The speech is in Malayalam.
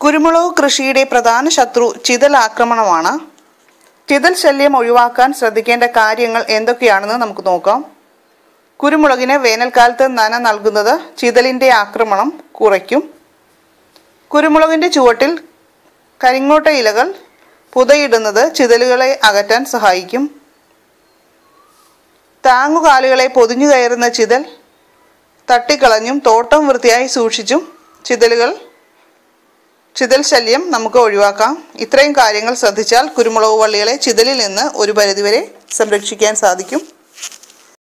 കുരുമുളക് കൃഷിയുടെ പ്രധാന ശത്രു ചിതൽ ആക്രമണമാണ് ചിതൽ ശല്യം ഒഴിവാക്കാൻ ശ്രദ്ധിക്കേണ്ട കാര്യങ്ങൾ എന്തൊക്കെയാണെന്ന് നമുക്ക് നോക്കാം കുരുമുളകിന് വേനൽക്കാലത്ത് നന നൽകുന്നത് ചിതലിൻ്റെ ആക്രമണം കുറയ്ക്കും കുരുമുളകിൻ്റെ ചുവട്ടിൽ കരിങ്ങോട്ട ഇലകൾ പുതയിടുന്നത് ചിതലുകളെ അകറ്റാൻ സഹായിക്കും താങ്ങുകാലുകളെ പൊതിഞ്ഞു കയറുന്ന ചിതൽ തട്ടിക്കളഞ്ഞും തോട്ടം വൃത്തിയായി സൂക്ഷിച്ചും ചിതലുകൾ ചിതൽ ശല്യം നമുക്ക് ഒഴിവാക്കാം ഇത്രയും കാര്യങ്ങൾ ശ്രദ്ധിച്ചാൽ കുരുമുളക് വള്ളികളെ ചിതലിൽ നിന്ന് ഒരു പരിധിവരെ സംരക്ഷിക്കാൻ സാധിക്കും